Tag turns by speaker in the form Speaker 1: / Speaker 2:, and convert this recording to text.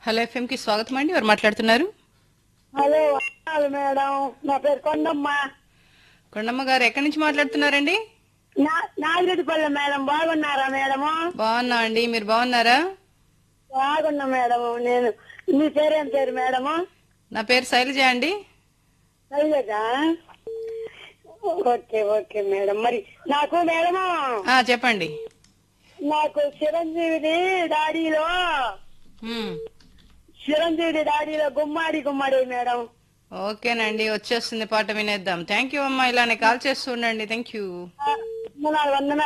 Speaker 1: Hello FM కి స్వాగతం అండి ఎవరు మాట్లాడుతున్నారు
Speaker 2: హలో వందనాలు మేడం నా పేరు కొండమ్మ
Speaker 1: కొండమ్మ గారు ఎక్కడి నుంచి మాట్లాడుతున్నారండి
Speaker 2: నా నాగిరెడ్డిపల్లె మేడం బాగున్నారా మేడము
Speaker 1: బాగున్నా అండి మీరు బాగున్నారా
Speaker 2: బాగున్నా మేడం నేను మీ పేరేం పేరు మేడము
Speaker 1: నా పేరు శైలజ అండి
Speaker 2: శైలజా ఓకే ఓకే మేడం మరి నాకు మేడము
Speaker 1: ఆ చెప్పండి
Speaker 2: నాకు చిరంజీవిది డాడీలో
Speaker 1: మ్మ్.
Speaker 2: చిరంజీవి డాడీలో గుమ్మాడి గుమ్మడి మేడం
Speaker 1: ఓకేనండి వచ్చేస్తుంది పాట వినేద్దాం థ్యాంక్ యూ అమ్మా ఇలానే కాల్ చేస్తూ ఉండండి థ్యాంక్ యూ
Speaker 2: వందనాలు వందనాలు